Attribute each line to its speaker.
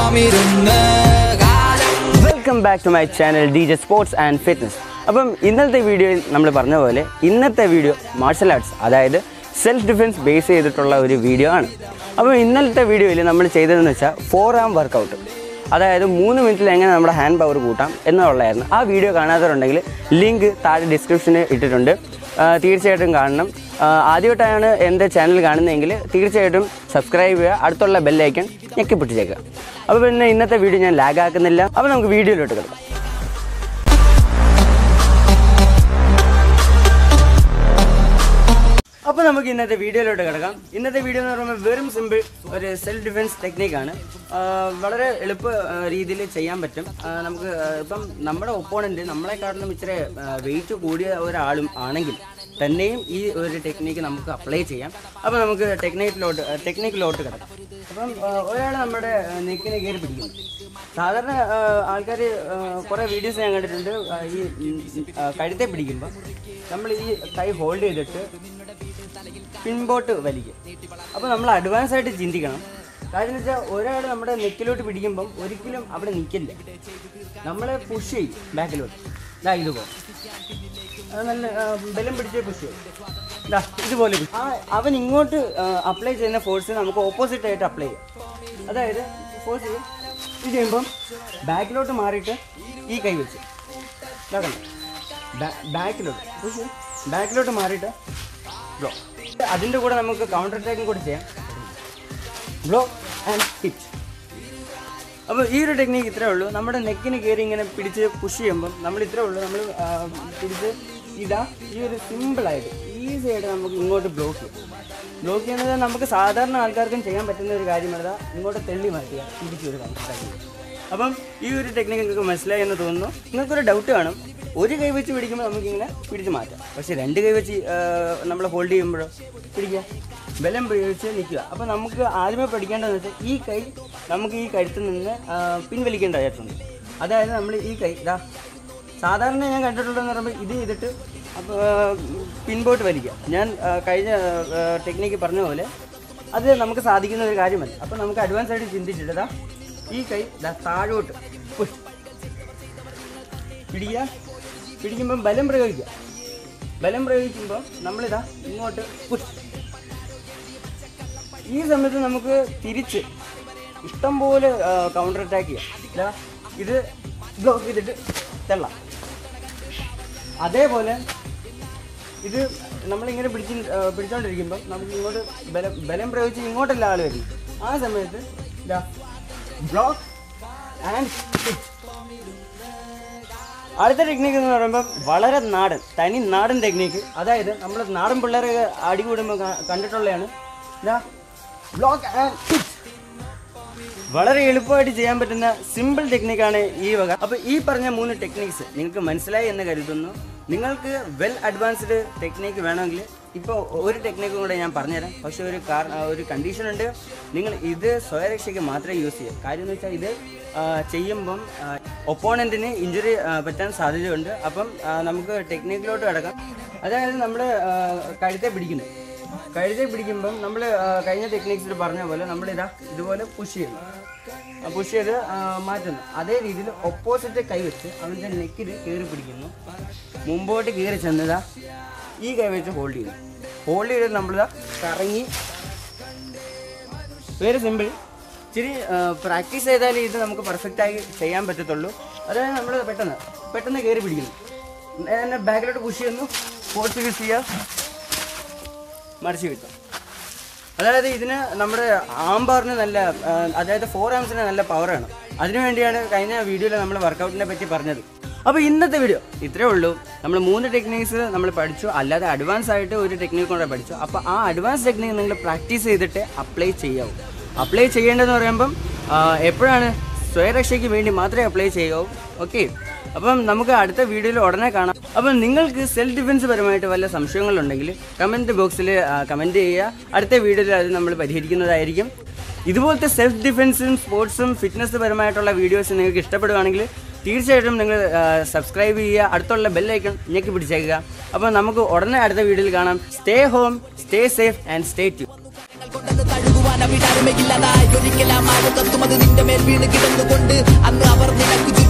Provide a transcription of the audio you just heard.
Speaker 1: ഇരുന്ന് കാലം
Speaker 2: welcome back to my channel D J sports and fitness അപ്പം ഇന്നത്തെ വീഡിയോയിൽ നമ്മൾ പറഞ്ഞ പോലെ ഇന്നത്തെ വീഡിയോ മാർഷൽ ആർട്സ് അതായത് സെൽഫ് ഡിഫെൻസ് ബേസ് ചെയ്തിട്ടുള്ള ഒരു വീഡിയോ ആണ് അപ്പം ഇന്നലത്തെ വീഡിയോയിൽ നമ്മൾ ചെയ്തതെന്ന് വെച്ചാൽ ഫോർ ആം വർക്കൗട്ട് അതായത് മൂന്ന് മിനിറ്റിൽ എങ്ങനെ നമ്മുടെ ഹാൻഡ് പവർ കൂട്ടാം എന്നുള്ളതായിരുന്നു ആ വീഡിയോ കാണാത്തവരുണ്ടെങ്കിൽ ലിങ്ക് താഴെ ഡിസ്ക്രിപ്ഷനിൽ ഇട്ടിട്ടുണ്ട് ആ, തീർച്ചയായിട്ടും കാണണം ആ, ആദ്യമായിട്ടാണ് എൻ്റെ ചാനൽ കാണുന്നതെങ്കിൽ തീർച്ചയായിട്ടും സബ്സ്ക്രൈബ് ചെയ്യുക അടുത്തുള്ള ബെല്ലൈക്കൺ ഞെക്കി പൊട്ടിച്ചേക്കുക അപ്പോൾ പിന്നെ ഇന്നത്തെ വീഡിയോ ഞാൻ ലാഗ് ആക്കുന്നില്ല അപ്പോൾ നമുക്ക് വീഡിയോയിലോട്ട് കിടക്കാം അപ്പോൾ നമുക്ക് ഇന്നത്തെ വീഡിയോയിലോട്ട് കിടക്കാം ഇന്നത്തെ വീഡിയോ എന്ന് പറയുമ്പോൾ വെറും സിമ്പിൾ ഒരു സെൽഫ് ഡിഫെൻസ് ടെക്നിക്കാണ് വളരെ എളുപ്പ ആ, രീതിയിൽ ചെയ്യാൻ പറ്റും ആ, നമുക്ക് ആ, ഇപ്പം നമ്മുടെ ഒപ്പോണൻറ്റ് നമ്മളെക്കാട്ടിലും ഇച്ചിരി വെയിറ്റ് കൂടിയ ഒരാളും ആണെങ്കിൽ തന്നെയും ഈ ഒരു ടെക്നിക്ക് നമുക്ക് അപ്ലൈ ചെയ്യാം അപ്പോൾ നമുക്ക് ടെക്നിക്കിലോട്ട് ടെക്നിക്കിലോട്ട് കിടക്കാം അപ്പം ഒരാൾ നമ്മുടെ നെക്കിനെ കയറി പിടിക്കുന്നു സാധാരണ ആൾക്കാർ കുറേ വീഡിയോസ് ഞാൻ കണ്ടിട്ടുണ്ട് ആ, ഈ ഉം, ആ, കഴുത്തെ പിടിക്കുമ്പോൾ നമ്മൾ ഈ കൈ ഹോൾഡ് ചെയ്തിട്ട് പിൻപോട്ട് വലിക്കും അപ്പോൾ നമ്മൾ അഡ്വാൻസ് ആയിട്ട് ചിന്തിക്കണം കാര്യം എന്ന് വെച്ചാൽ ഒരാൾ നമ്മുടെ നെക്കിലോട്ട് പിടിക്കുമ്പം ഒരിക്കലും അവിടെ നിൽക്കില്ല നമ്മളെ പുഷ് ചെയ്യും ബാക്കിലോട്ട് ഇതാ ഇതുപോലെ അത് നല്ല ആ, ബലം പിടിച്ച് പുഷ് ചെയ്യും ഇതാ ഇതുപോലെ push. ആ അവൻ ഇങ്ങോട്ട് അപ്ലൈ ചെയ്യുന്ന ഫോഴ്സ് നമുക്ക് ഓപ്പോസിറ്റ് ആയിട്ട് അപ്ലൈ ചെയ്യാം അതായത് ഫോഴ്സ് ചെയ്യും ഇത് ചെയ്യുമ്പം ബാക്കിലോട്ട് മാറിയിട്ട് ഈ കൈ വെച്ച് ഇതാക്കണം ബാക്കിലോട്ട് പുഷ് ബാക്കിലോട്ട് മാറിയിട്ട് ബ്ലോ അതിൻ്റെ കൂടെ നമുക്ക് കൗണ്ടർ അറ്റാക്കും കൂടെ ചെയ്യാം ബ്ലോ ആൻഡ് ഹിറ്റ് അപ്പോൾ ഈ ഒരു ടെക്നിക്ക് ഇത്രേ ഉള്ളൂ നമ്മുടെ നെക്കിന് കയറി ഇങ്ങനെ പിടിച്ച് പുഷ് ചെയ്യുമ്പം നമ്മൾ ഇത്രേ ഉള്ളൂ നമ്മൾ പിടിച്ച് ഇതാ ഈ ഒരു സിമ്പിളായിട്ട് ഈസി ആയിട്ട് നമുക്ക് ഇങ്ങോട്ട് ബ്ലോക്ക് ചെയ്യാം ബ്ലോക്ക് ചെയ്യുന്നത് നമുക്ക് സാധാരണ ആൾക്കാർക്കും ചെയ്യാൻ പറ്റുന്ന ഒരു കാര്യമല്ല ഇങ്ങോട്ട് തെള്ളി മാറ്റുക തിരിച്ചൊരു കാര്യം അപ്പം ഈ ഒരു ടെക്നിക്ക് നിങ്ങൾക്ക് മനസ്സിലായി എന്ന് തോന്നുന്നു നിങ്ങൾക്കൊരു ഡൗട്ട് കാണും ഒരു കൈ വെച്ച് പിടിക്കുമ്പോൾ നമുക്കിങ്ങനെ പിടിച്ച് മാറ്റാം പക്ഷേ രണ്ട് കൈ വെച്ച് നമ്മൾ ഹോൾഡ് ചെയ്യുമ്പോഴോ പിടിക്കുക ബലം പ്രയോഗിച്ച് നിൽക്കുക അപ്പോൾ നമുക്ക് ആദ്യമേ പഠിക്കേണ്ടതെന്ന് വെച്ചാൽ ഈ കൈ നമുക്ക് ഈ കഴുത്തിൽ നിന്ന് ആ, പിൻവലിക്കേണ്ടതായിട്ടുണ്ട് അതായത് നമ്മൾ ഈ കൈ ഇതാ സാധാരണ ഞാൻ കണ്ടിട്ടുള്ളതെന്ന് പറയുമ്പോൾ ഇത് ചെയ്തിട്ട് അപ്പോൾ പിൻപോട്ട് വലിക്കുക ഞാൻ ആ, കഴിഞ്ഞ ടെക്നിക്ക് പറഞ്ഞ പോലെ അത് നമുക്ക് സാധിക്കുന്ന ഒരു കാര്യമല്ല അപ്പോൾ നമുക്ക് അഡ്വാൻസ് ആയിട്ട് ചിന്തിച്ചിട്ട് ദാ ഈ കൈ ദാ താഴോട്ട് പുഷ് പിടിക്കുക പിടിക്കുമ്പം ബലം പ്രയോഗിക്കുക ബലം പ്രയോഗിക്കുമ്പോൾ നമ്മളിതാ ഇങ്ങോട്ട് പുഷ് ഈ സമയത്ത് നമുക്ക് തിരിച്ച് ഇഷ്ടം പോലെ കൗണ്ടർ അറ്റാക്ക് ചെയ്യാം ഇതാ ഇത് ബ്ലോക്ക് ചെയ്തിട്ട് തെള്ളാം അതേപോലെ ഇത് നമ്മളിങ്ങനെ പിടിച്ച് ആ, പിടിച്ചോണ്ടിരിക്കുമ്പോൾ നമുക്ക് ഇങ്ങോട്ട് ബലം ബലം പ്രയോഗിച്ച് ഇങ്ങോട്ടല്ല ആൾ വരും ആ സമയത്ത് ഇതാ ബ്ലോക്ക് ആൻഡ് അടുത്ത ടെക്നിക്ക് എന്ന് പറയുമ്പോൾ വളരെ നാടൻ തനി നാടൻ ടെക്നിക്ക് അതായത് നമ്മൾ നാടൻ പിള്ളേരെ അടി കൂടുമ്പോൾ ക- കണ്ടിട്ടുള്ളതാണ് ഇതാ ബ്ലോക്ക് ആൻഡ് വളരെ എളുപ്പമായിട്ട് ചെയ്യാൻ പറ്റുന്ന സിമ്പിൾ ടെക്നിക്കാണ് ഈ വക അപ്പോൾ ഈ പറഞ്ഞ മൂന്ന് ടെക്നിക്സ് നിങ്ങൾക്ക് മനസ്സിലായി എന്ന് കരുതുന്നു നിങ്ങൾക്ക് വെൽ അഡ്വാൻസ്ഡ് ടെക്നിക്ക് വേണമെങ്കിൽ ഇപ്പോൾ ഒരു ടെക്നിക്കും കൂടെ ഞാൻ പറഞ്ഞുതരാം പക്ഷേ ഒരു കാർ ഒരു കണ്ടീഷൻ ഉണ്ട് നിങ്ങൾ ഇത് സ്വയരക്ഷയ്ക്ക് മാത്രമേ യൂസ് ചെയ്യൂ കാര്യം എന്ന് വെച്ചാൽ ഇത് ആ, ചെയ്യുമ്പം ഒപ്പോണൻറ്റിന് ഇഞ്ചുറി പറ്റാൻ സാധ്യതയുണ്ട് അപ്പം ആ, നമുക്ക് ടെക്നിക്കിലോട്ട് കിടക്കാം അതായത് നമ്മൾ കഴുത്തെ പിടിക്കുന്നു കഴുത്തെ പിടിക്കുമ്പം നമ്മൾ കഴിഞ്ഞ ടെക്നിക്സിൽ പറഞ്ഞ പോലെ നമ്മളിതാ ഇതുപോലെ പുഷ് ചെയ്യുന്നു പുഷ് ചെയ്ത് ആ, മാറ്റുന്നു അതേ രീതിയിൽ ഓപ്പോസിറ്റ് കൈ വെച്ച് അവൻ്റെ നെക്കിൽ കയറി പിടിക്കുന്നു മുമ്പോട്ട് കയറി ചെന്നതാ ഈ കൈ വെച്ച് ഹോൾഡ് ചെയ്യുന്നു ഹോൾഡ് ചെയ്ത് നമ്മളിതാ കറങ്ങി വെരി സിമ്പിൾ ഇച്ചിരി പ്രാക്ടീസ് ചെയ്താലേ ഇത് നമുക്ക് പെർഫെക്റ്റ് ആയി ചെയ്യാൻ പറ്റത്തുള്ളൂ അതായത് നമ്മൾ പെട്ടെന്ന് പെട്ടെന്ന് കയറി പിടിക്കുന്നു എന്നെ ബാക്കിലോട്ട് പുഷ് ചെയ്യുന്നു ഫോർത്ത് യൂസ് ചെയ്യുക മറിച്ച് കിട്ടും അതായത് ഇതിന് നമ്മുടെ ആംബാറിന് നല്ല ആ, അതായത് ഫോർ ആംസിന് നല്ല പവറാണ് അതിനുവേണ്ടിയാണ് കഴിഞ്ഞ വീഡിയോയിൽ നമ്മൾ വർക്കൗട്ടിനെ പറ്റി പറഞ്ഞത് അപ്പോൾ ഇന്നത്തെ വീഡിയോ ഇത്രയേ ഉള്ളൂ നമ്മൾ മൂന്ന് ടെക്നിക്സ് നമ്മൾ പഠിച്ചു അല്ലാതെ അഡ്വാൻസ് ആയിട്ട് ഒരു ടെക്നിക്ക് കൂടെ പഠിച്ചു അപ്പോൾ ആ അഡ്വാൻസ് ടെക്നിക്ക് നിങ്ങൾ പ്രാക്ടീസ് ചെയ്തിട്ട് അപ്ലൈ ചെയ്യാവൂ അപ്ലൈ ചെയ്യേണ്ടതെന്ന് പറയുമ്പം ആ, എപ്പോഴാണ് സ്വയരക്ഷയ്ക്ക് വേണ്ടി മാത്രമേ അപ്ലൈ ചെയ്യാവൂ ഓക്കെ അപ്പം നമുക്ക് അടുത്ത വീഡിയോയിൽ ഉടനെ കാണാം അപ്പം നിങ്ങൾക്ക് സെൽഫ് ഡിഫെൻസ് പരമായിട്ട് വല്ല സംശയങ്ങളുണ്ടെങ്കിൽ കമൻറ്റ് ബോക്സിൽ കമൻറ്റ് ചെയ്യുക അടുത്ത വീഡിയോയിൽ അത് നമ്മൾ പരിഹരിക്കുന്നതായിരിക്കും ഇതുപോലത്തെ സെൽഫ് ഡിഫെൻസും സ്പോർട്സും ഫിറ്റ്നസ് പരമായിട്ടുള്ള വീഡിയോസ് നിങ്ങൾക്ക് ഇഷ്ടപ്പെടുകയാണെങ്കിൽ തീർച്ചയായിട്ടും നിങ്ങൾ സബ്സ്ക്രൈബ് ചെയ്യുക അടുത്തുള്ള ബെല്ലൈക്കൺ ഞെക്കി പിടിച്ചേക്കുക അപ്പോൾ നമുക്ക് ഉടനെ അടുത്ത വീഡിയോയിൽ കാണാം stay home stay safe and stay ട്യൂ
Speaker 1: കൊണ്ടത് തഴുകുവാൻ അവിടാരുമയില്ലതായി ഒരിക്കലാ മാറും തത്തുമത് നിന്റെ മേൽ
Speaker 3: വീണ് കിടന്നുകൊണ്ട് അന്ന് അവർ നിനക്ക് ചുറ്റും